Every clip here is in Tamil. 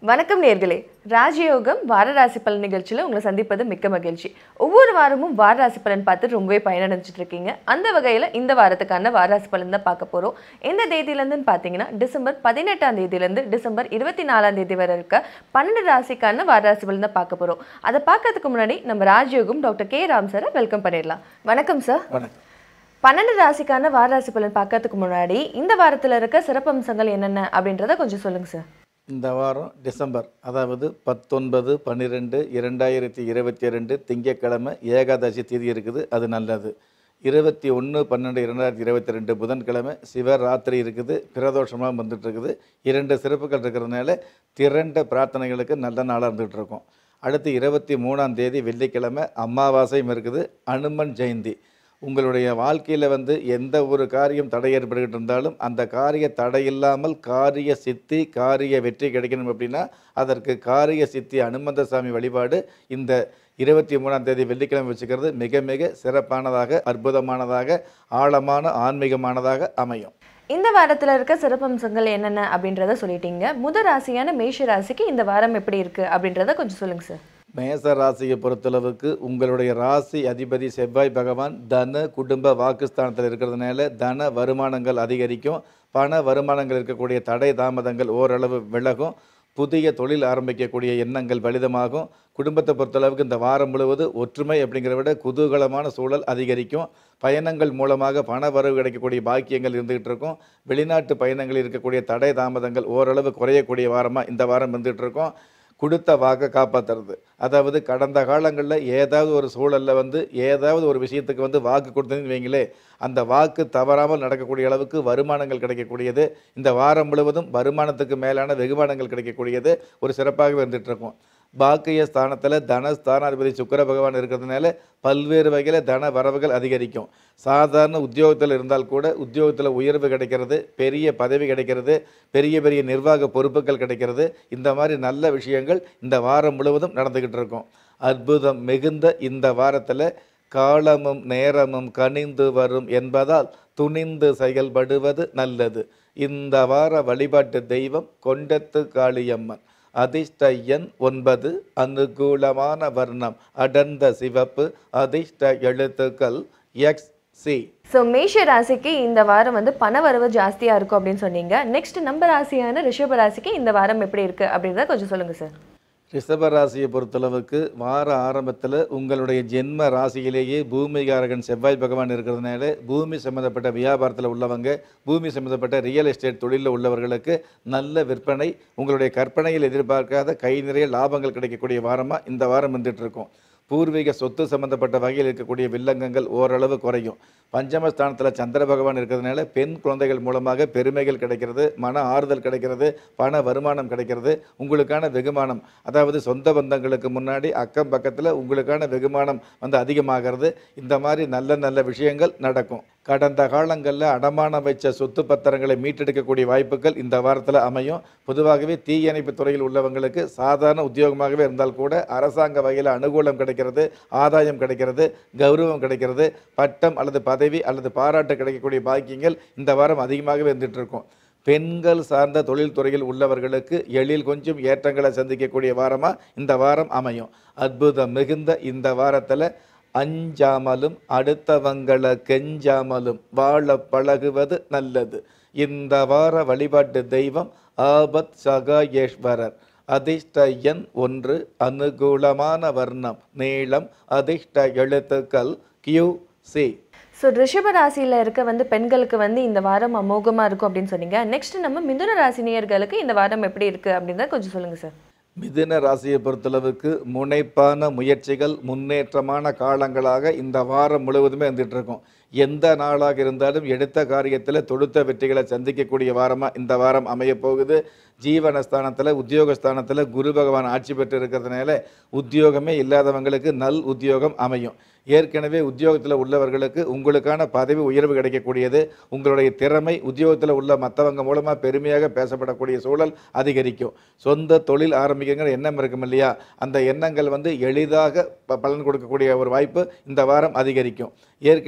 வணக்கம் நேர்களே ராஜயோகம் வாரராசி பலன் நிகழ்ச்சியில் உங்களை சந்திப்பது மிக்க மகிழ்ச்சி ஒவ்வொரு வாரமும் வாரராசி பலன் பார்த்து ரொம்பவே பயனடைஞ்சிட்டு இருக்கீங்க அந்த வகையில் இந்த வாரத்துக்கான வாரராசி பலன் தான் பார்க்க போகிறோம் எந்த தேதியிலேருந்துன்னு பார்த்தீங்கன்னா டிசம்பர் பதினெட்டாம் தேதியிலேருந்து டிசம்பர் இருபத்தி நாலாம் தேதி வரை இருக்க பன்னெண்டு ராசிக்கான வாரராசி பலன் தான் பார்க்க போகிறோம் அதை பார்க்கறதுக்கு முன்னாடி நம்ம ராஜயோகம் டாக்டர் கே ராம் சாரை வெல்கம் பண்ணிடலாம் வணக்கம் சார் வணக்கம் பன்னெண்டு ராசிக்கான வாரராசி பலன் பார்க்கறதுக்கு முன்னாடி இந்த வாரத்தில் இருக்க சிறப்பம்சங்கள் என்னென்ன அப்படின்றத கொஞ்சம் சொல்லுங்கள் சார் இந்த வாரம் டிசம்பர் அதாவது பத்தொன்பது பன்னிரெண்டு இரண்டாயிரத்தி இருபத்தி ரெண்டு திங்கட்கிழமை ஏகாதசி தேதி இருக்குது அது நல்லது இருபத்தி ஒன்று பன்னெண்டு இரண்டாயிரத்தி இருபத்தி ரெண்டு புதன்கிழமை சிவராத்திரி இருக்குது பிரதோஷமாக வந்துட்டு இருக்குது இரண்டு சிறப்புகள் இருக்கிறதுனால திரண்ட பிரார்த்தனைகளுக்கு நல்ல நாளாக இருந்துகிட்டு இருக்கும் அடுத்து இருபத்தி மூணாம் தேதி வெள்ளிக்கிழமை அமாவாசையும் இருக்குது அனுமன் ஜெயந்தி உங்களுடைய வாழ்க்கையில் வந்து எந்த ஒரு காரியம் தடை ஏற்பட்டுக்கிட்டு இருந்தாலும் அந்த காரிய தடை இல்லாமல் காரிய சித்தி காரிய வெற்றி கிடைக்கணும் அப்படின்னா அதற்கு காரிய சித்தி அனுமந்த சாமி வழிபாடு இந்த இருபத்தி மூணாம் தேதி வெள்ளிக்கிழமை வச்சுக்கிறது மிக மிக சிறப்பானதாக அற்புதமானதாக ஆழமான ஆன்மீகமானதாக அமையும் இந்த வாரத்தில் இருக்க சிறப்பம்சங்கள் என்னென்ன அப்படின்றத சொல்லிட்டீங்க முத ராசியான மேஷ ராசிக்கு இந்த வாரம் எப்படி இருக்கு அப்படின்றத கொஞ்சம் சொல்லுங்க சார் மேச ராசியை பொறுத்தளவுக்கு உங்களுடைய ராசி அதிபதி செவ்வாய் பகவான் தன குடும்ப வாக்குஸ்தானத்தில் இருக்கிறதுனால தன வருமானங்கள் அதிகரிக்கும் பண வருமானங்கள் இருக்கக்கூடிய தடை தாமதங்கள் ஓரளவு விலகும் புதிய தொழில் ஆரம்பிக்கக்கூடிய எண்ணங்கள் பலிதமாகும் குடும்பத்தை பொறுத்தளவுக்கு இந்த வாரம் முழுவதும் ஒற்றுமை அப்படிங்கிறத விட குதூகலமான சூழல் அதிகரிக்கும் பயணங்கள் மூலமாக பண வரவு கிடைக்கக்கூடிய பாக்கியங்கள் இருந்துகிட்டு இருக்கும் வெளிநாட்டு பயணங்கள் இருக்கக்கூடிய தடை தாமதங்கள் ஓரளவு குறையக்கூடிய வாரமாக இந்த வாரம் இருந்துகிட்டு இருக்கும் கொடுத்த வாக்கை காப்பாற்றுறது அதாவது கடந்த காலங்களில் ஏதாவது ஒரு சூழலில் வந்து ஏதாவது ஒரு விஷயத்துக்கு வந்து வாக்கு கொடுத்ததுன்னு வைங்களே அந்த வாக்கு தவறாமல் நடக்கக்கூடிய அளவுக்கு வருமானங்கள் கிடைக்கக்கூடியது இந்த வாரம் முழுவதும் வருமானத்துக்கு மேலான வெகுமானங்கள் கிடைக்கக்கூடியது ஒரு சிறப்பாகவே இருந்துகிட்டு இருக்கும் பாக்கிய ஸ்தானத்தில் தன ஸ்தானாதிபதி சுக்கிர பகவான் இருக்கிறதுனால பல்வேறு வகையில் தன வரவுகள் அதிகரிக்கும் சாதாரண உத்தியோகத்தில் இருந்தால் கூட உத்தியோகத்தில் உயர்வு கிடைக்கிறது பெரிய பதவி கிடைக்கிறது பெரிய பெரிய நிர்வாக பொறுப்புகள் கிடைக்கிறது இந்த மாதிரி நல்ல விஷயங்கள் இந்த வாரம் முழுவதும் நடந்துக்கிட்டு இருக்கும் அற்புதம் மிகுந்த இந்த வாரத்தில் காலமும் நேரமும் கனிந்து வரும் என்பதால் துணிந்து செயல்படுவது நல்லது இந்த வார வழிபாட்டு தெய்வம் கொண்டத்து காளியம்மன் அதிர்ஷ்ட எண் ஒன்பது அனுகூலமான வர்ணம் அடர்ந்த சிவப்பு அதிர்ஷ்ட எழுத்துக்கள் எக்ஸ் சி ஸோ மேஷ ராசிக்கு இந்த வாரம் வந்து பண வரவு ஜாஸ்தியாக இருக்கும் அப்படின்னு சொன்னீங்க நெக்ஸ்ட் நம்ம ராசியான ரிஷப ராசிக்கு இந்த வாரம் எப்படி இருக்கு அப்படின்றத கொஞ்சம் சொல்லுங்க சார் ரிஷப ராசியை பொறுத்தளவுக்கு வார ஆரம்பத்தில் உங்களுடைய ஜென்ம ராசியிலேயே பூமிகாரகன் செவ்வாய் பகவான் இருக்கிறதுனால பூமி சம்மந்தப்பட்ட வியாபாரத்தில் உள்ளவங்க பூமி சம்மந்தப்பட்ட ரியல் எஸ்டேட் தொழிலில் உள்ளவர்களுக்கு நல்ல விற்பனை உங்களுடைய கற்பனையில் எதிர்பார்க்காத கை நிறைய லாபங்கள் கிடைக்கக்கூடிய வாரமாக இந்த வாரம் வந்துட்டு இருக்கும் பூர்வீக சொத்து சம்பந்தப்பட்ட வகையில் இருக்கக்கூடிய வில்லங்கங்கள் ஓரளவு குறையும் பஞ்சமஸ்தானத்தில் சந்திர பகவான் இருக்கிறதுனால பெண் குழந்தைகள் மூலமாக பெருமைகள் கிடைக்கிறது மன ஆறுதல் கிடைக்கிறது பண வருமானம் கிடைக்கிறது உங்களுக்கான வெகுமானம் அதாவது சொந்த பந்தங்களுக்கு முன்னாடி அக்கம் பக்கத்தில் உங்களுக்கான வெகுமானம் வந்து அதிகமாகிறது இந்த மாதிரி நல்ல நல்ல விஷயங்கள் நடக்கும் கடந்த காலங்களில் அடமானம் வைச்ச சொத்து பத்திரங்களை மீட்டெடுக்கக்கூடிய வாய்ப்புகள் இந்த வாரத்தில் அமையும் பொதுவாகவே தீயணைப்பு துறையில் உள்ளவங்களுக்கு சாதாரண உத்தியோகமாகவே இருந்தால் கூட அரசாங்க வகையில் அனுகூலம் கிடைக்கிறது ஆதாயம் கிடைக்கிறது கௌரவம் கிடைக்கிறது பட்டம் அல்லது பதவி அல்லது பாராட்டு கிடைக்கக்கூடிய பாக்கியங்கள் இந்த வாரம் அதிகமாகவே இருந்துட்டு இருக்கும் பெண்கள் சார்ந்த தொழில்துறையில் உள்ளவர்களுக்கு எழில் கொஞ்சம் ஏற்றங்களை சந்திக்கக்கூடிய வாரமாக இந்த வாரம் அமையும் அற்புதம் மிகுந்த இந்த வாரத்தில் அஞ்சாமலும் அடுத்தவங்களை கெஞ்சாமலும் வாழ பழகுவது நல்லது இந்த வார வழிபாட்டு தெய்வம் ஆபத் சகாயேஸ்வரர் அதிர்ஷ்ட எண் ஒன்று அனுகூலமான வர்ணம் நீளம் அதிர்ஷ்ட எழுத்துக்கள் கியூ சி ஸோ ரிஷப ராசியில் இருக்க வந்து பெண்களுக்கு வந்து இந்த வாரம் அமோகமாக இருக்கும் அப்படின்னு சொன்னீங்க நெக்ஸ்ட் நம்ம மிதுன ராசினியர்களுக்கு இந்த வாரம் எப்படி இருக்கு அப்படின்றத கொஞ்சம் சொல்லுங்க சார் மிதுன ராசியை பொறுத்தளவுக்கு முனைப்பான முயற்சிகள் முன்னேற்றமான காலங்களாக இந்த வாரம் முழுவதுமே வந்துட்டு இருக்கும் எந்த நாளாக இருந்தாலும் எடுத்த காரியத்தில் தொடுத்த வெற்றிகளை சந்திக்கக்கூடிய வாரமாக இந்த வாரம் அமைய போகுது ஜீவனஸ்தானத்தில் உத்தியோகஸ்தானத்தில் குரு பகவான் ஆட்சி பெற்று இருக்கிறதுனால உத்தியோகமே இல்லாதவங்களுக்கு நல் உத்தியோகம் அமையும் ஏற்கனவே உத்தியோகத்தில் உள்ளவர்களுக்கு உங்களுக்கான பதவி உயர்வு கிடைக்கக்கூடியது உங்களுடைய திறமை உத்தியோகத்தில் உள்ள மற்றவங்க மூலமாக பெருமையாக பேசப்படக்கூடிய சூழல் அதிகரிக்கும் சொந்த தொழில் ஆரம்பிக்கிற எண்ணம் இருக்கும் இல்லையா அந்த எண்ணங்கள் வந்து எளிதாக ப- பலன் கொடுக்கக்கூடிய ஒரு வாய்ப்பு இந்த வாரம் அதிகரிக்கும் ஏற்கனவே சொந்த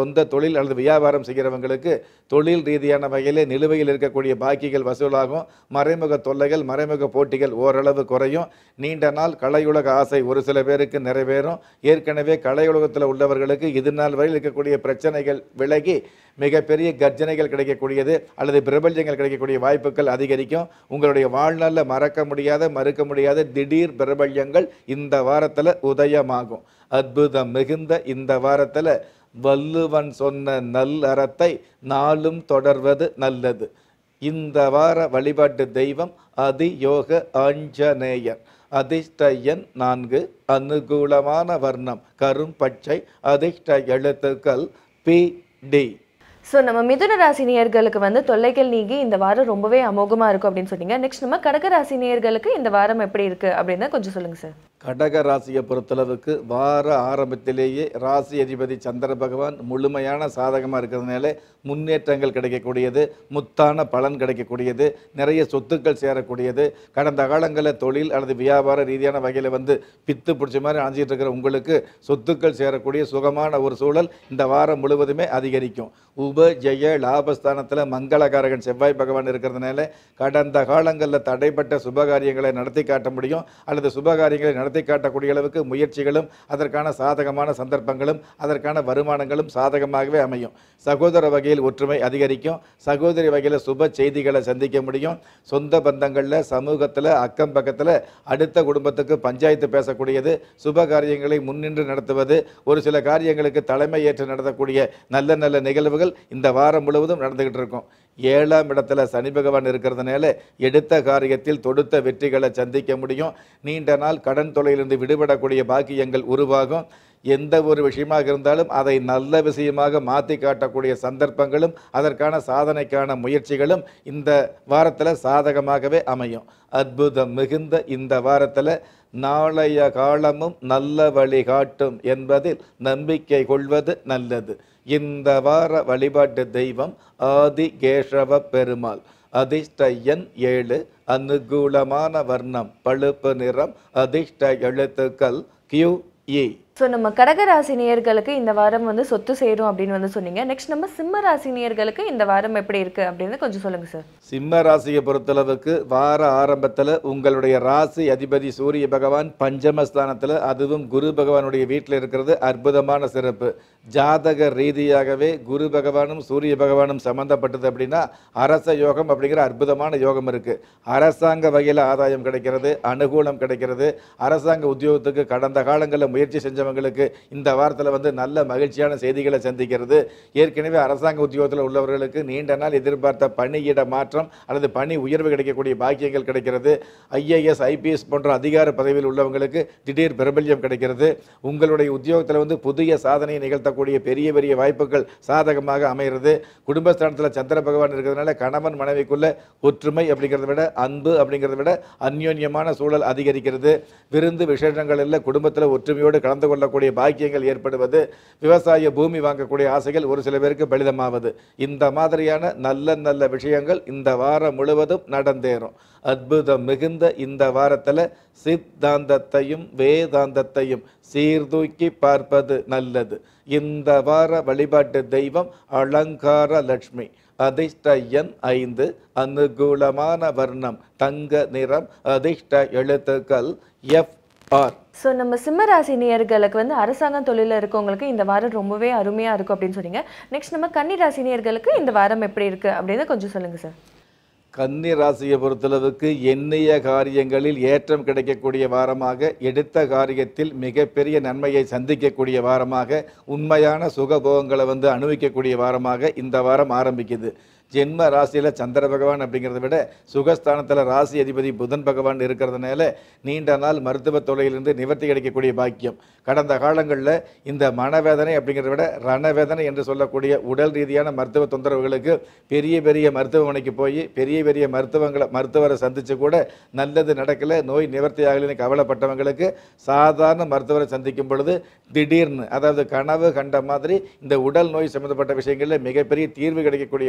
சொந்த தொழில் அல்லது வியாபாரம் செய்கிறவங்களுக்கு தொழில் ரீதியான வகையிலே நிலுவையில் இருக்கக்கூடிய பாக்கிகள் வசூலாகும் மறைமுக தொல்லைகள் மறைமுக போட்டிகள் ஓரளவு குறையும் நீண்ட நாள் கலையுலக ஆசை ஒரு சில பேருக்கு நிறைவேறும் ஏற்கனவே கலையுலகத்தில் உள்ளவர்களுக்கு இது நாள் வரையில் இருக்கக்கூடிய பிரச்சனைகள் விலகி மிகப்பெரிய கர்ஜனைகள் கிடைக்கக்கூடியது அல்லது பிரபல்யங்கள் கிடைக்கக்கூடிய வாய்ப்புகள் அதிகரிக்கும் உங்களுடைய வாழ்நாளில் மறக்க முடியாத மறுக்க முடியாத திடீர் பிரபல்யங்கள் இந்த வாரத்தில் உதயமாகும் அற்புதம் மிகுந்த இந்த வாரத்தில் வள்ளுவன் சொன்ன நல்லறத்தை நாளும் தொடர்வது நல்லது இந்த வார வழிபாட்டு தெய்வம் அதியோக ஆஞ்சநேயர் அதிர்ஷ்ட எண் நான்கு அனுகூலமான வர்ணம் கரும் பச்சை அதிர்ஷ்ட எழுத்துக்கள் பி டி ஸோ நம்ம மிதுன ராசி நேயர்களுக்கு வந்து தொல்லைகள் நீங்கி இந்த வாரம் ரொம்பவே அமோகமாக இருக்கும் அப்படின்னு சொன்னீங்க நெக்ஸ்ட் நம்ம கடக ராசி நேயர்களுக்கு இந்த வாரம் எப்படி இருக்கு அப்படின்னு கொஞ்சம் சொல்லுங்க சார் கடக ராசியை பொறுத்தளவுக்கு வார ஆரம்பத்திலேயே ராசி அதிபதி சந்திர பகவான் முழுமையான சாதகமாக இருக்கிறதுனால முன்னேற்றங்கள் கிடைக்கக்கூடியது முத்தான பலன் கிடைக்கக்கூடியது நிறைய சொத்துக்கள் சேரக்கூடியது கடந்த காலங்களில் தொழில் அல்லது வியாபார ரீதியான வகையில் வந்து பித்து பிடிச்ச மாதிரி அணைஞ்சிட்டு இருக்கிற உங்களுக்கு சொத்துக்கள் சேரக்கூடிய சுகமான ஒரு சூழல் இந்த வாரம் முழுவதுமே அதிகரிக்கும் உப ஜெய லாபஸ்தானத்தில் மங்களகாரகன் செவ்வாய் பகவான் இருக்கிறதுனால கடந்த காலங்களில் தடைப்பட்ட சுபகாரியங்களை நடத்தி காட்ட முடியும் அல்லது சுபகாரியங்களை நடத்தி காட்டக்கூடிய அளவுக்கு முயற்சிகளும் அதற்கான சாதகமான சந்தர்ப்பங்களும் அதற்கான வருமானங்களும் சாதகமாகவே அமையும் சகோதர வகையில் ஒற்றுமை அதிகரிக்கும் சகோதரி வகையில் சுப செய்திகளை சந்திக்க முடியும் சொந்த பந்தங்களில் சமூகத்தில் அக்கம் பக்கத்தில் அடுத்த குடும்பத்துக்கு பஞ்சாயத்து பேசக்கூடியது சுப காரியங்களை முன்னின்று நடத்துவது ஒரு சில காரியங்களுக்கு தலைமை ஏற்று நடத்தக்கூடிய நல்ல நல்ல நிகழ்வுகள் இந்த வாரம் முழுவதும் நடந்துகிட்டு இருக்கும் ஏழாம் இடத்துல சனி பகவான் இருக்கிறதுனால எடுத்த காரியத்தில் தொடுத்த வெற்றிகளை சந்திக்க முடியும் நீண்ட நாள் கடன் தொலையிலிருந்து விடுபடக்கூடிய பாக்கியங்கள் உருவாகும் எந்த ஒரு விஷயமாக இருந்தாலும் அதை நல்ல விஷயமாக மாற்றி காட்டக்கூடிய சந்தர்ப்பங்களும் அதற்கான சாதனைக்கான முயற்சிகளும் இந்த வாரத்தில் சாதகமாகவே அமையும் அற்புதம் மிகுந்த இந்த வாரத்தில் நாளைய காலமும் நல்ல வழி காட்டும் என்பதில் நம்பிக்கை கொள்வது நல்லது இந்த வார வழிபாட்டு தெய்வம் ஆதி கேசவ பெருமாள் அதிர்ஷ்ட எண் ஏழு அனுகூலமான வர்ணம் பழுப்பு நிறம் அதிர்ஷ்ட எழுத்துக்கள் கியூ இ ஸோ நம்ம கடக ராசி நேயர்களுக்கு இந்த வாரம் வந்து சொத்து சேரும் அப்படின்னு வந்து சொன்னீங்க நெக்ஸ்ட் நம்ம சிம்ம ராசி நேயர்களுக்கு இந்த வாரம் எப்படி இருக்கு அப்படின்னு கொஞ்சம் சொல்லுங்க சார் சிம்ம ராசியை பொறுத்தளவுக்கு வார ஆரம்பத்தில் உங்களுடைய ராசி அதிபதி சூரிய பகவான் பஞ்சமஸ்தானத்தில் அதுவும் குரு பகவானுடைய வீட்டில் இருக்கிறது அற்புதமான சிறப்பு ஜாதக ரீதியாகவே குரு பகவானும் சூரிய பகவானும் சம்மந்தப்பட்டது அப்படின்னா அரச யோகம் அப்படிங்கிற அற்புதமான யோகம் இருக்குது அரசாங்க வகையில் ஆதாயம் கிடைக்கிறது அனுகூலம் கிடைக்கிறது அரசாங்க உத்தியோகத்துக்கு கடந்த காலங்களில் முயற்சி செஞ்சவங்களுக்கு இந்த வாரத்தில் வந்து நல்ல மகிழ்ச்சியான செய்திகளை சந்திக்கிறது ஏற்கனவே அரசாங்க உத்தியோகத்தில் உள்ளவர்களுக்கு நீண்ட நாள் எதிர்பார்த்த பணியிட மாற்றம் அல்லது பணி உயர்வு கிடைக்கக்கூடிய பாக்கியங்கள் கிடைக்கிறது ஐஏஎஸ் ஐபிஎஸ் போன்ற அதிகார பதவியில் உள்ளவங்களுக்கு திடீர் பிரபல்யம் கிடைக்கிறது உங்களுடைய உத்தியோகத்தில் வந்து புதிய சாதனையை நிகழ்த்தக்கூடிய பெரிய பெரிய வாய்ப்புகள் சாதகமாக அமைகிறது குடும்பஸ்தானத்தில் சந்திர பகவான் இருக்கிறதுனால கணவன் மனைவிக்குள்ள ஒற்றுமை அப்படிங்கிறத விட அன்பு அப்படிங்கிறத விட அந்யோன்யமான சூழல் அதிகரிக்கிறது விருந்து விசேஷங்களில் குடும்பத்தில் ஒற்றுமையோடு கலந்து கொள்ளக்கூடிய பாக்கியங்கள் ஏற்படுவது விவசாய பூமி வாங்கக்கூடிய ஆசைகள் ஒரு சில பேருக்கு பலிதமாவது இந்த மாதிரியான நல்ல நல்ல விஷயங்கள் இந்த வாரம் முழுவதும் நடந்தேறும் அற்புதம் மிகுந்த இந்த வாரத்தில் சித்தாந்தத்தையும் வேதாந்தத்தையும் சீர்தூக்கி பார்ப்பது நல்லது இந்த வார வழிபாட்டு தெய்வம் அலங்கார லட்சுமி அதிர்ஷ்ட எண் ஐந்து அனுகூலமான வர்ணம் தங்க நிறம் அதிர்ஷ்ட எழுத்துக்கள் எஃப் ஆர் ஸோ நம்ம சிம்ம ராசி நேயர்களுக்கு வந்து அரசாங்கம் தொழிலில் இருக்கவங்களுக்கு இந்த வாரம் ரொம்பவே அருமையாக இருக்கும் அப்படின்னு சொன்னீங்க நெக்ஸ்ட் நம்ம கன்னி ராசி நேயர்களுக்கு இந்த வாரம் எப்படி இருக்கு அப்படின்னு கொஞ்சம் சொல்லுங்க சார் கன்னி ராசியை பொறுத்தளவுக்கு எண்ணிய காரியங்களில் ஏற்றம் கிடைக்கக்கூடிய வாரமாக எடுத்த காரியத்தில் மிகப்பெரிய நன்மையை சந்திக்கக்கூடிய வாரமாக உண்மையான சுகபோகங்களை வந்து அனுபவிக்கக்கூடிய வாரமாக இந்த வாரம் ஆரம்பிக்குது ஜென்ம ராசியில் சந்திர பகவான் அப்படிங்கிறத விட சுகஸ்தானத்தில் ராசி அதிபதி புதன் பகவான் இருக்கிறதுனால நீண்ட நாள் மருத்துவ தொழிலிருந்து நிவர்த்தி கிடைக்கக்கூடிய பாக்கியம் கடந்த காலங்களில் இந்த மனவேதனை அப்படிங்கிறத விட ரணவேதனை என்று சொல்லக்கூடிய உடல் ரீதியான மருத்துவ தொந்தரவுகளுக்கு பெரிய பெரிய மருத்துவமனைக்கு போய் பெரிய பெரிய மருத்துவங்களை மருத்துவரை சந்தித்து கூட நல்லது நடக்கலை நோய் நிவர்த்தி ஆகலைன்னு கவலைப்பட்டவங்களுக்கு சாதாரண மருத்துவரை சந்திக்கும் பொழுது திடீர்னு அதாவது கனவு கண்ட மாதிரி இந்த உடல் நோய் சம்பந்தப்பட்ட விஷயங்களில் மிகப்பெரிய தீர்வு கிடைக்கக்கூடிய வாரமாக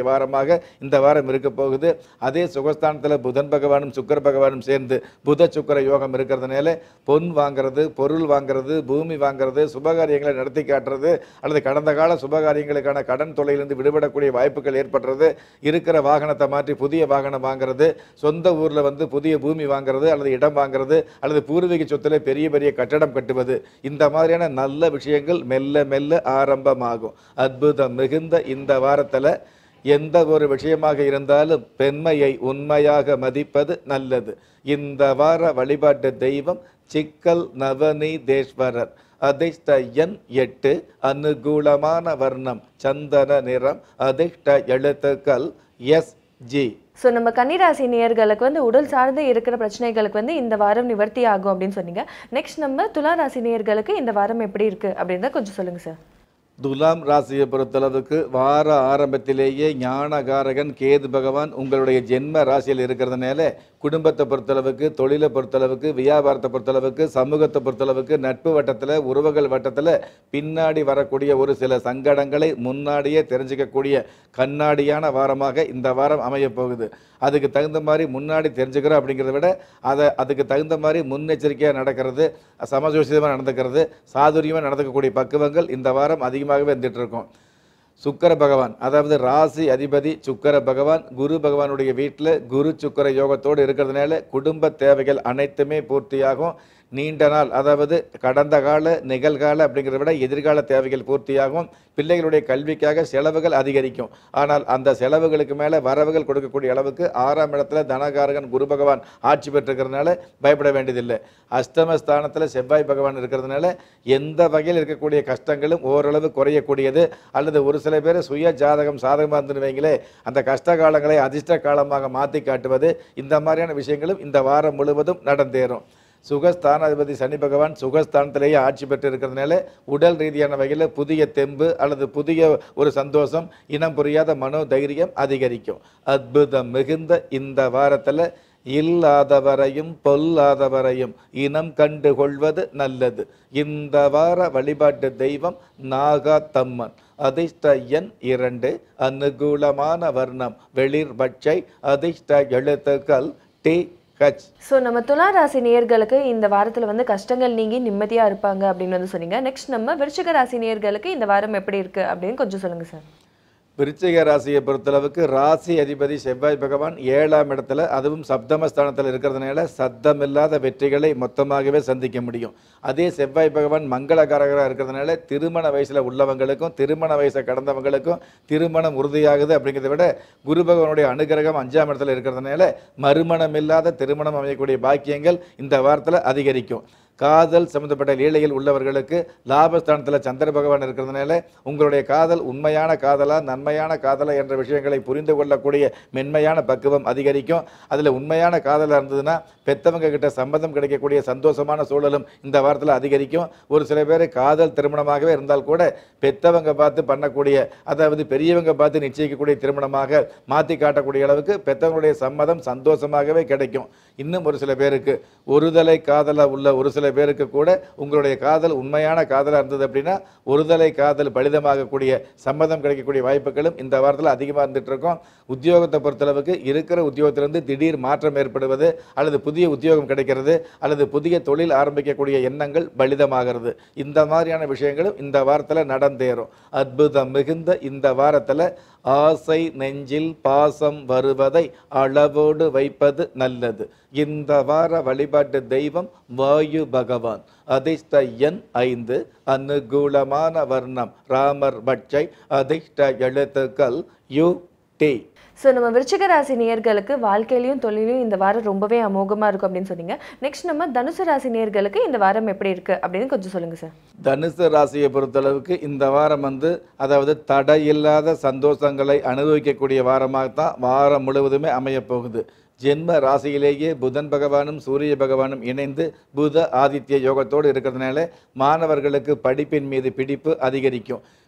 வாரமாக இந்த வாரம் இருக்க போகுது அதே சுகஸ்தானத்தில் புதன் பகவானும் சுக்கர பகவானும் சேர்ந்து புத சுக்கர யோகம் இருக்கிறதுனால பொன் வாங்குறது பொருள் வாங்குறது பூமி வாங்குறது சுபகாரியங்களை நடத்தி காட்டுறது அல்லது கடந்த கால சுபகாரியங்களுக்கான கடன் தொல்லையிலிருந்து விடுபடக்கூடிய வாய்ப்புகள் ஏற்படுறது இருக்கிற வாகனத்தை மாற்றி புதிய வாகனம் வாங்குறது சொந்த ஊரில் வந்து புதிய பூமி வாங்குறது அல்லது இடம் வாங்குறது அல்லது பூர்வீக சொத்துல பெரிய பெரிய கட்டடம் கட்டுவது இந்த மாதிரியான நல்ல விஷயங்கள் மெல்ல மெல்ல ஆரம்பமாகும் அற்புதம் மிகுந்த இந்த வாரத்தில் எந்த ஒரு விஷயமாக இருந்தாலும் பெண்மையை உண்மையாக மதிப்பது நல்லது இந்த வார வழிபாட்டு தெய்வம் சிக்கல் நவநீதேஸ்வரர் அதிர்ஷ்ட எண் எட்டு அனுகூலமான வர்ணம் சந்தன நிறம் அதிர்ஷ்ட எழுத்துக்கள் எஸ் ஜி ஸோ நம்ம கன்னிராசி நேயர்களுக்கு வந்து உடல் சார்ந்து இருக்கிற பிரச்சனைகளுக்கு வந்து இந்த வாரம் நிவர்த்தி ஆகும் அப்படின்னு சொன்னீங்க நெக்ஸ்ட் நம்ம துலா ராசி நேயர்களுக்கு இந்த வாரம் எப்படி இருக்கு அப்படின்றத கொஞ்சம் சொல்லுங்க சார் துலாம் ராசியை பொறுத்தளவுக்கு வார ஆரம்பத்திலேயே ஞானகாரகன் கேது பகவான் உங்களுடைய ஜென்ம ராசியில் இருக்கிறதுனால குடும்பத்தை பொறுத்தளவுக்கு தொழிலை பொறுத்தளவுக்கு வியாபாரத்தை பொறுத்தளவுக்கு சமூகத்தை பொறுத்தளவுக்கு நட்பு வட்டத்தில் உறவுகள் வட்டத்தில் பின்னாடி வரக்கூடிய ஒரு சில சங்கடங்களை முன்னாடியே தெரிஞ்சுக்கக்கூடிய கண்ணாடியான வாரமாக இந்த வாரம் அமையப் போகுது அதுக்கு தகுந்த மாதிரி முன்னாடி தெரிஞ்சுக்கிறோம் அப்படிங்கிறத விட அதை அதுக்கு தகுந்த மாதிரி முன்னெச்சரிக்கையாக நடக்கிறது சமஜோசிதமாக நடந்துக்கிறது சாதுரியமாக நடந்துக்கக்கூடிய பக்குவங்கள் இந்த வாரம் அதிகமாகவே இருந்துட்டு இருக்கும் சுக்கர பகவான் அதாவது ராசி அதிபதி சுக்கர பகவான் குரு பகவானுடைய வீட்டில் குரு சுக்கர யோகத்தோடு இருக்கிறதுனால குடும்ப தேவைகள் அனைத்துமே பூர்த்தியாகும் நீண்ட நாள் அதாவது கடந்த கால நிகழ்கால அப்படிங்கிறத விட எதிர்கால தேவைகள் பூர்த்தியாகும் பிள்ளைகளுடைய கல்விக்காக செலவுகள் அதிகரிக்கும் ஆனால் அந்த செலவுகளுக்கு மேலே வரவுகள் கொடுக்கக்கூடிய அளவுக்கு ஆறாம் இடத்துல தனகாரகன் குரு பகவான் ஆட்சி பெற்றிருக்கிறதுனால பயப்பட வேண்டியதில்லை அஷ்டமஸ்தானத்தில் செவ்வாய் பகவான் இருக்கிறதுனால எந்த வகையில் இருக்கக்கூடிய கஷ்டங்களும் ஓரளவு குறையக்கூடியது அல்லது ஒரு சில பேர் சுய ஜாதகம் சாதகமாக இருந்துன்னு வைங்களே அந்த கஷ்ட காலங்களை அதிர்ஷ்ட காலமாக மாற்றி காட்டுவது இந்த மாதிரியான விஷயங்களும் இந்த வாரம் முழுவதும் நடந்தேறும் சுகஸ்தானாதிபதி சனி பகவான் சுகஸ்தானத்திலேயே ஆட்சி பெற்று இருக்கிறதுனால உடல் ரீதியான வகையில் புதிய தெம்பு அல்லது புதிய ஒரு சந்தோஷம் இனம் புரியாத மனோ தைரியம் அதிகரிக்கும் அற்புதம் மிகுந்த இந்த வாரத்தில் இல்லாதவரையும் பொல்லாதவரையும் இனம் கண்டு கொள்வது நல்லது இந்த வார வழிபாட்டு தெய்வம் நாகாத்தம்மன் அதிர்ஷ்ட எண் இரண்டு அனுகூலமான வர்ணம் வெளிர் பட்சை அதிர்ஷ்ட எழுத்துக்கள் டி ஹச் ஸோ நம்ம துலா ராசி நேயர்களுக்கு இந்த வாரத்தில் வந்து கஷ்டங்கள் நீங்கி நிம்மதியாக இருப்பாங்க அப்படின்னு வந்து சொன்னீங்க நெக்ஸ்ட் நம்ம விருச்சிக ராசி நேயர்களுக்கு இந்த வாரம் எப்படி இருக்கு அப்படின்னு கொஞ்சம் சொல்லுங்க சார் விருச்சிக ராசியை பொறுத்தளவுக்கு ராசி அதிபதி செவ்வாய் பகவான் ஏழாம் இடத்துல அதுவும் சப்தமஸ்தானத்தில் இருக்கிறதுனால சத்தமில்லாத வெற்றிகளை மொத்தமாகவே சந்திக்க முடியும் அதே செவ்வாய் பகவான் மங்களகாரகராக இருக்கிறதுனால திருமண வயசில் உள்ளவங்களுக்கும் திருமண வயசை கடந்தவங்களுக்கும் திருமணம் உறுதியாகுது அப்படிங்கிறத விட குரு பகவானுடைய அனுகிரகம் அஞ்சாம் இடத்துல இருக்கிறதுனால மறுமணம் இல்லாத திருமணம் அமையக்கூடிய பாக்கியங்கள் இந்த வாரத்தில் அதிகரிக்கும் காதல் சம்பந்தப்பட்ட லீலையில் உள்ளவர்களுக்கு லாபஸ்தானத்தில் சந்திர பகவான் இருக்கிறதுனால உங்களுடைய காதல் உண்மையான காதலா நன்மையான காதலா என்ற விஷயங்களை புரிந்து கொள்ளக்கூடிய மென்மையான பக்குவம் அதிகரிக்கும் அதில் உண்மையான காதலாக இருந்ததுன்னா பெத்தவங்க கிட்ட சம்மதம் கிடைக்கக்கூடிய சந்தோஷமான சூழலும் இந்த வாரத்தில் அதிகரிக்கும் ஒரு சில பேர் காதல் திருமணமாகவே இருந்தால் கூட பெத்தவங்க பார்த்து பண்ணக்கூடிய அதாவது பெரியவங்க பார்த்து நிச்சயிக்கக்கூடிய திருமணமாக மாற்றி காட்டக்கூடிய அளவுக்கு பெத்தவங்களுடைய சம்மதம் சந்தோஷமாகவே கிடைக்கும் இன்னும் ஒரு சில பேருக்கு ஒருதலை காதலாக உள்ள ஒரு சில பேருக்கு கூட உங்களுடைய காதல் உண்மையான காதலாக இருந்தது அப்படின்னா ஒருதலை காதல் பலிதமாகக்கூடிய சம்மதம் கிடைக்கக்கூடிய வாய்ப்புகளும் இந்த வாரத்தில் அதிகமாக இருந்துட்டு இருக்கும் உத்தியோகத்தை பொறுத்தளவுக்கு இருக்கிற உத்தியோகத்திலிருந்து திடீர் மாற்றம் ஏற்படுவது அல்லது புதிய உத்தியோகம் கிடைக்கிறது அல்லது புதிய தொழில் ஆரம்பிக்கக்கூடிய எண்ணங்கள் பலிதமாகிறது இந்த மாதிரியான விஷயங்களும் இந்த வாரத்தில் நடந்தேறும் அற்புதம் மிகுந்த இந்த வாரத்தில் ஆசை நெஞ்சில் பாசம் வருவதை அளவோடு வைப்பது நல்லது இந்த வார வழிபாட்டு தெய்வம் வாயு பகவான் அதிர்ஷ்ட எண் ஐந்து அனுகூலமான வர்ணம் ராமர் பட்சை அதிர்ஷ்ட எழுத்துக்கள் யு டி ஸோ நம்ம விருச்சிக ராசி நேயர்களுக்கு வாழ்க்கையிலையும் தொழிலையும் இந்த வாரம் ரொம்பவே அமோகமாக இருக்கும் அப்படின்னு சொன்னீங்க நெக்ஸ்ட் நம்ம தனுசு ராசி நேயர்களுக்கு இந்த வாரம் எப்படி இருக்கு அப்படின்னு கொஞ்சம் சொல்லுங்க சார் தனுசு ராசியை பொறுத்தளவுக்கு இந்த வாரம் வந்து அதாவது தடையில்லாத சந்தோஷங்களை அனுபவிக்கக்கூடிய வாரமாகத்தான் வாரம் முழுவதுமே அமையப் போகுது ஜென்ம ராசியிலேயே புதன் பகவானும் சூரிய பகவானும் இணைந்து புத ஆதித்ய யோகத்தோடு இருக்கிறதுனால மாணவர்களுக்கு படிப்பின் மீது பிடிப்பு அதிகரிக்கும்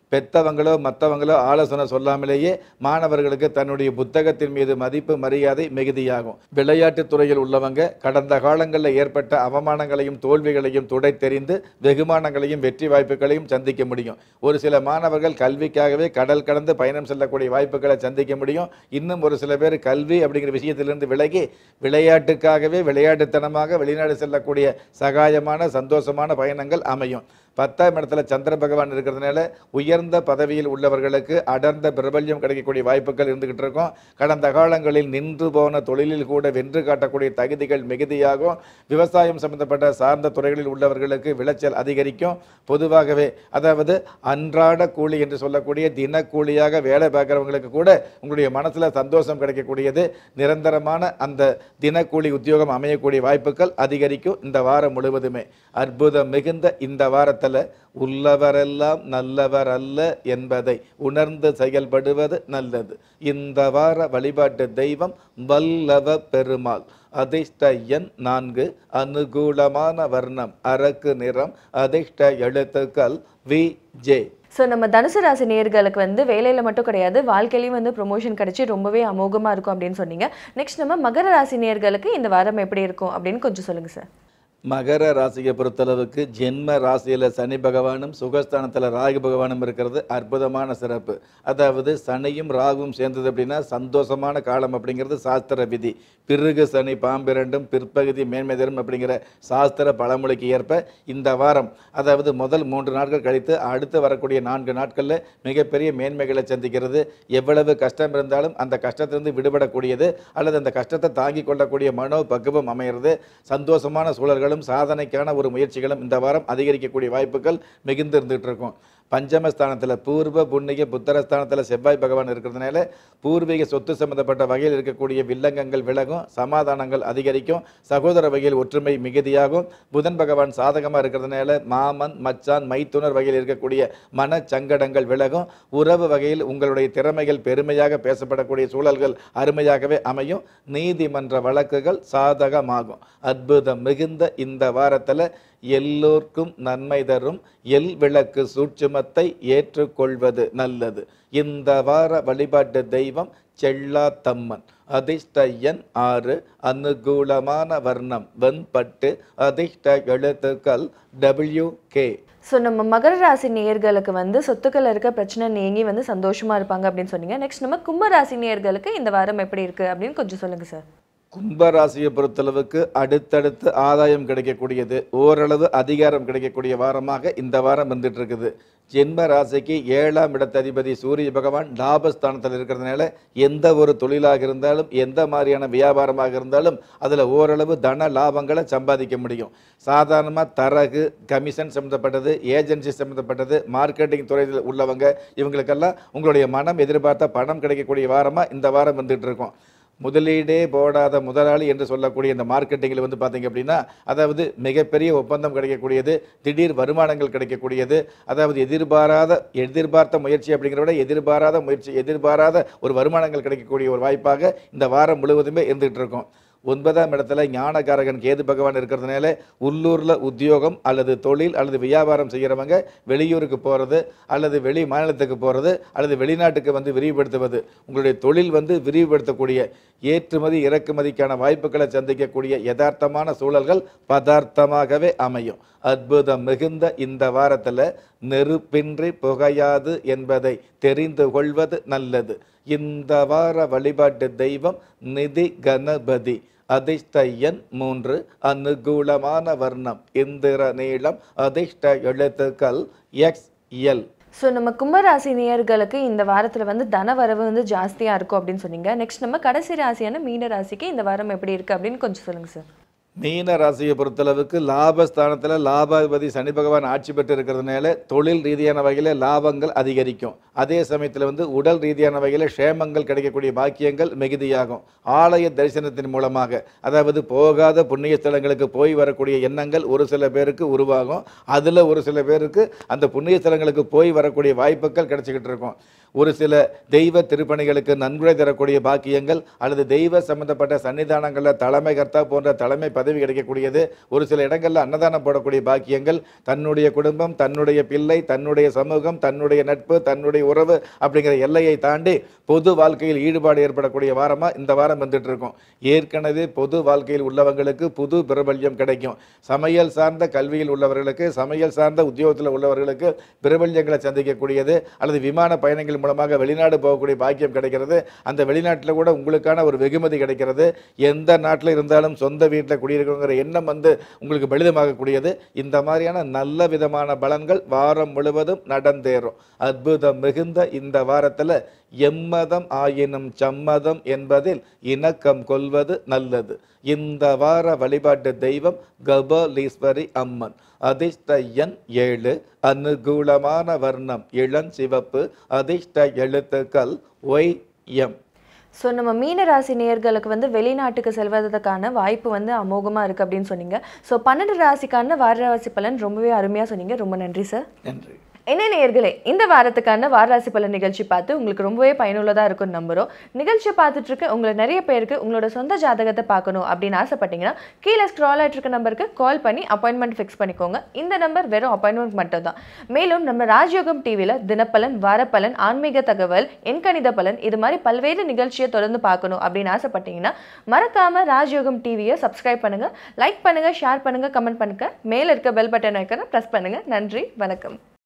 பெத்தவங்களோ மற்றவங்களோ ஆலோசனை சொல்லாமலேயே மாணவர்களுக்கு தன்னுடைய புத்தகத்தின் மீது மதிப்பு மரியாதை மிகுதியாகும் விளையாட்டுத் துறையில் உள்ளவங்க கடந்த காலங்களில் ஏற்பட்ட அவமானங்களையும் தோல்விகளையும் துடை தெரிந்து வெகுமானங்களையும் வெற்றி வாய்ப்புகளையும் சந்திக்க முடியும் ஒரு சில மாணவர்கள் கல்விக்காகவே கடல் கடந்து பயணம் செல்லக்கூடிய வாய்ப்புகளை சந்திக்க முடியும் இன்னும் ஒரு சில பேர் கல்வி அப்படிங்கிற விஷயத்திலிருந்து விலகி விளையாட்டுக்காகவே விளையாட்டுத்தனமாக வெளிநாடு செல்லக்கூடிய சகாயமான சந்தோஷமான பயணங்கள் அமையும் பத்தாம் இடத்துல சந்திர பகவான் இருக்கிறதுனால உயர்ந்த பதவியில் உள்ளவர்களுக்கு அடர்ந்த பிரபல்யம் கிடைக்கக்கூடிய வாய்ப்புகள் இருந்துகிட்டு இருக்கும் கடந்த காலங்களில் நின்று போன தொழிலில் கூட வென்று காட்டக்கூடிய தகுதிகள் மிகுதியாகும் விவசாயம் சம்பந்தப்பட்ட சார்ந்த துறைகளில் உள்ளவர்களுக்கு விளைச்சல் அதிகரிக்கும் பொதுவாகவே அதாவது அன்றாட கூலி என்று சொல்லக்கூடிய தினக்கூலியாக வேலை பார்க்குறவங்களுக்கு கூட உங்களுடைய மனசில் சந்தோஷம் கிடைக்கக்கூடியது நிரந்தரமான அந்த தினக்கூலி உத்தியோகம் அமையக்கூடிய வாய்ப்புகள் அதிகரிக்கும் இந்த வாரம் முழுவதுமே அற்புதம் மிகுந்த இந்த வாரத்தில் உள்ளவரெல்லாம் நல்லவர் அல்ல என்பதை உணர்ந்து செயல்படுவது நல்லது இந்த வார வழிபாட்டு தெய்வம் வல்லவ பெருமாள் அதிர்ஷ்ட எண் நான்கு அனுகூலமான வர்ணம் அரக்கு நிறம் அதிர்ஷ்ட எழுத்துக்கள் வி ஜே ஸோ நம்ம தனுசு ராசி நேயர்களுக்கு வந்து வேலையில் மட்டும் கிடையாது வாழ்க்கையிலையும் வந்து ப்ரொமோஷன் கிடைச்சி ரொம்பவே அமோகமாக இருக்கும் அப்படின்னு சொன்னீங்க நெக்ஸ்ட் நம்ம மகர ராசி நேயர்களுக்கு இந்த வாரம் எப்படி இருக்கும் அப்படின்னு கொஞ்சம் சொல்லுங்கள் சார் மகர ராசியை பொறுத்தளவுக்கு ஜென்ம ராசியில் சனி பகவானும் சுகஸ்தானத்தில் ராகு பகவானும் இருக்கிறது அற்புதமான சிறப்பு அதாவது சனியும் ராகுவும் சேர்ந்தது அப்படின்னா சந்தோஷமான காலம் அப்படிங்கிறது சாஸ்திர விதி பிறகு சனி பாம்பிரண்டும் பிற்பகுதி மேன்மை தரும் அப்படிங்கிற சாஸ்திர பழமொழிக்கு ஏற்ப இந்த வாரம் அதாவது முதல் மூன்று நாட்கள் கழித்து அடுத்து வரக்கூடிய நான்கு நாட்களில் மிகப்பெரிய மேன்மைகளை சந்திக்கிறது எவ்வளவு கஷ்டம் இருந்தாலும் அந்த கஷ்டத்திலிருந்து விடுபடக்கூடியது அல்லது அந்த கஷ்டத்தை தாங்கிக் கொள்ளக்கூடிய மனோ பக்குவம் அமைகிறது சந்தோஷமான சூழல்களும் சாதனைக்கான ஒரு முயற்சிகளும் இந்த வாரம் அதிகரிக்கக்கூடிய வாய்ப்புகள் மிகுந்து இருந்துகிட்டு இருக்கும் பஞ்சமஸ்தானத்தில் பூர்வ புண்ணிய புத்தரஸ்தானத்தில் செவ்வாய் பகவான் இருக்கிறதுனால பூர்வீக சொத்து சம்பந்தப்பட்ட வகையில் இருக்கக்கூடிய வில்லங்கங்கள் விலகும் சமாதானங்கள் அதிகரிக்கும் சகோதர வகையில் ஒற்றுமை மிகுதியாகும் புதன் பகவான் சாதகமாக இருக்கிறதுனால மாமன் மச்சான் மைத்துனர் வகையில் இருக்கக்கூடிய மனச்சங்கடங்கள் விலகும் உறவு வகையில் உங்களுடைய திறமைகள் பெருமையாக பேசப்படக்கூடிய சூழல்கள் அருமையாகவே அமையும் நீதிமன்ற வழக்குகள் சாதகமாகும் அற்புதம் மிகுந்த இந்த வாரத்தில் எல்லோர்க்கும் நன்மை தரும் எல் விளக்கு சூட்சுமத்தை ஏற்றுக்கொள்வது நல்லது இந்த வார வழிபாட்டு தெய்வம் செல்லாத்தம்மன் அதிர்ஷ்ட எண் ஆறு அனுகூலமான வர்ணம் வெண்பட்டு அதிர்ஷ்ட எழுத்துக்கள் டபிள்யூ கே ஸோ நம்ம மகர ராசி நேயர்களுக்கு வந்து சொத்துக்கள் இருக்க பிரச்சனை நீங்கி வந்து சந்தோஷமா இருப்பாங்க அப்படின்னு சொன்னீங்க நெக்ஸ்ட் நம்ம கும்ப ராசி நேயர்களுக்கு இந்த வாரம் எப்படி இருக்கு அப்படின்னு கொஞ்சம் சொல்லுங்க சார் கும்பராசியை பொறுத்தளவுக்கு அடுத்தடுத்து ஆதாயம் கிடைக்கக்கூடியது ஓரளவு அதிகாரம் கிடைக்கக்கூடிய வாரமாக இந்த வாரம் வந்துட்டு இருக்குது ஜென்ம ராசிக்கு ஏழாம் இடத்ததிபதி சூரிய பகவான் லாபஸ்தானத்தில் இருக்கிறதுனால எந்த ஒரு தொழிலாக இருந்தாலும் எந்த மாதிரியான வியாபாரமாக இருந்தாலும் அதில் ஓரளவு தன லாபங்களை சம்பாதிக்க முடியும் சாதாரணமாக தரகு கமிஷன் சம்மந்தப்பட்டது ஏஜென்சி சம்மந்தப்பட்டது மார்க்கெட்டிங் துறையில் உள்ளவங்க இவங்களுக்கெல்லாம் உங்களுடைய மனம் எதிர்பார்த்த பணம் கிடைக்கக்கூடிய வாரமாக இந்த வாரம் வந்துட்டு இருக்கும் முதலீடே போடாத முதலாளி என்று சொல்லக்கூடிய இந்த மார்க்கெட்டிங்கில் வந்து பார்த்தீங்க அப்படின்னா அதாவது மிகப்பெரிய ஒப்பந்தம் கிடைக்கக்கூடியது திடீர் வருமானங்கள் கிடைக்கக்கூடியது அதாவது எதிர்பாராத எதிர்பார்த்த முயற்சி அப்படிங்கிறத விட எதிர்பாராத முயற்சி எதிர்பாராத ஒரு வருமானங்கள் கிடைக்கக்கூடிய ஒரு வாய்ப்பாக இந்த வாரம் முழுவதுமே இருந்துகிட்டு இருக்கும் ஒன்பதாம் இடத்துல ஞானகாரகன் கேது பகவான் இருக்கிறதுனால உள்ளூரில் உத்தியோகம் அல்லது தொழில் அல்லது வியாபாரம் செய்கிறவங்க வெளியூருக்கு போகிறது அல்லது வெளி மாநிலத்துக்கு போகிறது அல்லது வெளிநாட்டுக்கு வந்து விரிவுபடுத்துவது உங்களுடைய தொழில் வந்து விரிவுபடுத்தக்கூடிய ஏற்றுமதி இறக்குமதிக்கான வாய்ப்புகளை சந்திக்கக்கூடிய யதார்த்தமான சூழல்கள் பதார்த்தமாகவே அமையும் அற்புதம் மிகுந்த இந்த வாரத்தில் நெருப்பின்றி புகையாது என்பதை தெரிந்து கொள்வது நல்லது இந்த வார வழிபாட்டு தெய்வம் நிதி கணபதி அதிர்ஷ்ட எண் மூன்று அனுகூலமான வர்ணம் இந்திர நீளம் அதிர்ஷ்ட எழுத்துக்கள் எக்ஸ் எல் ஸோ நம்ம கும்பராசி நேயர்களுக்கு இந்த வாரத்தில் வந்து தன வரவு வந்து ஜாஸ்தியாக இருக்கும் அப்படின்னு சொன்னீங்க நெக்ஸ்ட் நம்ம கடைசி ராசியான மீன ராசிக்கு இந்த வாரம் எப்படி இருக்கு அப்படின்னு கொஞ்சம் சொல்லுங்க சார் மீன ராசியை பொறுத்தளவுக்கு லாபஸ்தானத்தில் லாபாதிபதி சனி பகவான் ஆட்சி பெற்று இருக்கிறதுனால தொழில் ரீதியான வகையில் லாபங்கள் அதிகரிக்கும் அதே சமயத்தில் வந்து உடல் ரீதியான வகையில் க்ஷேமங்கள் கிடைக்கக்கூடிய பாக்கியங்கள் மிகுதியாகும் ஆலய தரிசனத்தின் மூலமாக அதாவது போகாத புண்ணிய ஸ்தலங்களுக்கு போய் வரக்கூடிய எண்ணங்கள் ஒரு சில பேருக்கு உருவாகும் அதில் ஒரு சில பேருக்கு அந்த புண்ணிய ஸ்தலங்களுக்கு போய் வரக்கூடிய வாய்ப்புகள் கிடைச்சிக்கிட்டு இருக்கும் ஒரு சில தெய்வ திருப்பணிகளுக்கு நன்கொடை தரக்கூடிய பாக்கியங்கள் அல்லது தெய்வ சம்பந்தப்பட்ட சன்னிதானங்களில் தலைமை கர்த்தா போன்ற தலைமை பதவி கிடைக்கக்கூடியது ஒரு சில இடங்களில் அன்னதானம் போடக்கூடிய பாக்கியங்கள் தன்னுடைய குடும்பம் தன்னுடைய பிள்ளை தன்னுடைய சமூகம் தன்னுடைய நட்பு தன்னுடைய உறவு அப்படிங்கிற எல்லையை தாண்டி பொது வாழ்க்கையில் ஈடுபாடு ஏற்படக்கூடிய வாரமாக இந்த வாரம் வந்துட்டு இருக்கும் ஏற்கனவே பொது வாழ்க்கையில் உள்ளவங்களுக்கு புது பிரபல்யம் கிடைக்கும் சமையல் சார்ந்த கல்வியில் உள்ளவர்களுக்கு சமையல் சார்ந்த உத்தியோகத்தில் உள்ளவர்களுக்கு பிரபல்யங்களை சந்திக்கக்கூடியது அல்லது விமான பயணங்கள் மூலமாக வெளிநாடு போகக்கூடிய பாக்கியம் கிடைக்கிறது அந்த வெளிநாட்டில் கூட உங்களுக்கான ஒரு வெகுமதி கிடைக்கிறது எந்த நாட்டில் இருந்தாலும் சொந்த வீட்டில் குடியிருக்கணுங்கிற எண்ணம் வந்து உங்களுக்கு பலிதமாகக்கூடியது இந்த மாதிரியான நல்ல விதமான பலன்கள் வாரம் முழுவதும் நடந்தேறும் அற்புதம் மிகுந்த இந்த வாரத்தில் எம்மதம் ஆயினும் சம்மதம் என்பதில் இணக்கம் கொள்வது நல்லது இந்த வார வழிபாட்டு தெய்வம் கபாலீஸ்வரி அம்மன் அதிர்ஷ்ட எண் ஏழு அனுகூலமான வர்ணம் இளம் சிவப்பு அதிர்ஷ்ட எழுத்துக்கள் ஒய் எம் ஸோ நம்ம மீன ராசி நேயர்களுக்கு வந்து வெளிநாட்டுக்கு செல்வதற்கான வாய்ப்பு வந்து அமோகமாக இருக்குது அப்படின்னு சொன்னீங்க ஸோ பன்னெண்டு ராசிக்கான வார ராசி பலன் ரொம்பவே அருமையாக சொன்னீங்க ரொம்ப நன்றி சார் நன்றி என்ன நேயர்களே இந்த வாரத்துக்கான வாராசி பலன் நிகழ்ச்சி பார்த்து உங்களுக்கு ரொம்பவே பயனுள்ளதாக இருக்கும்னு நம்புகிறோம் நிகழ்ச்சி பார்த்துட்டு இருக்க உங்களை நிறைய பேருக்கு உங்களோட சொந்த ஜாதகத்தை பார்க்கணும் அப்படின்னு ஆசைப்பட்டீங்கன்னா கீழே ஸ்க்ரால் ஆகிட்டு இருக்க நம்பருக்கு கால் பண்ணி அப்பாயின்மெண்ட் ஃபிக்ஸ் பண்ணிக்கோங்க இந்த நம்பர் வெறும் அப்பாயின்மெண்ட் மட்டும் தான் மேலும் நம்ம ராஜயோகம் டிவியில் தினப்பலன் வாரப்பலன் ஆன்மீக தகவல் எண்கணித பலன் இது மாதிரி பல்வேறு நிகழ்ச்சியை தொடர்ந்து பார்க்கணும் அப்படின்னு ஆசைப்பட்டீங்கன்னா மறக்காம ராஜயோகம் டிவியை சப்ஸ்கிரைப் பண்ணுங்க லைக் பண்ணுங்க ஷேர் பண்ணுங்க கமெண்ட் பண்ணுங்க மேல இருக்க பெல் பட்டன் ஐக்கனை ப்ரெஸ் பண்ணுங்க நன்றி வணக்கம்